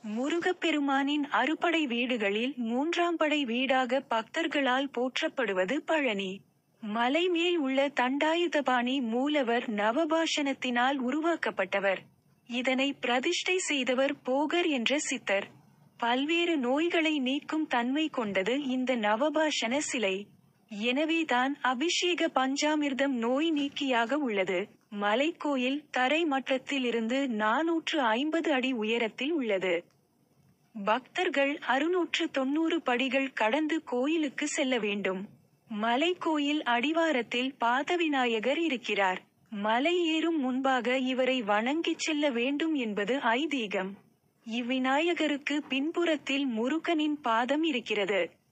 முருகப்பெருமானின் அறுபடை வீடுகளில் மூன்றாம் படை வீடாக பக்தர்களால் போற்றப்படுவது பழனி மலை மேல் உள்ள தண்டாயுதபாணி மூலவர் நவபாஷணத்தினால் உருவாக்கப்பட்டவர் இதனை பிரதிஷ்டை செய்தவர் போகர் என்ற சித்தர் பல்வேறு நோய்களை நீக்கும் தன்மை கொண்டது இந்த நவபாஷண சிலை எனவேதான் அபிஷேக பஞ்சாமிர்தம் நோய் நீக்கியாக உள்ளது மலைக்கோயில் தரை மட்டத்தில் இருந்து நாநூற்று ஐம்பது அடி உயரத்தில் உள்ளது பக்தர்கள் அறுநூற்று தொண்ணூறு படிகள் கடந்து கோயிலுக்கு செல்ல வேண்டும் மலைக்கோயில் அடிவாரத்தில் பாதவிநாயகர் இருக்கிறார் மலை ஏறும் முன்பாக இவரை வணங்கிச் செல்ல வேண்டும் என்பது ஐதீகம் இவ்விநாயகருக்கு பின்புறத்தில் முருகனின் பாதம் இருக்கிறது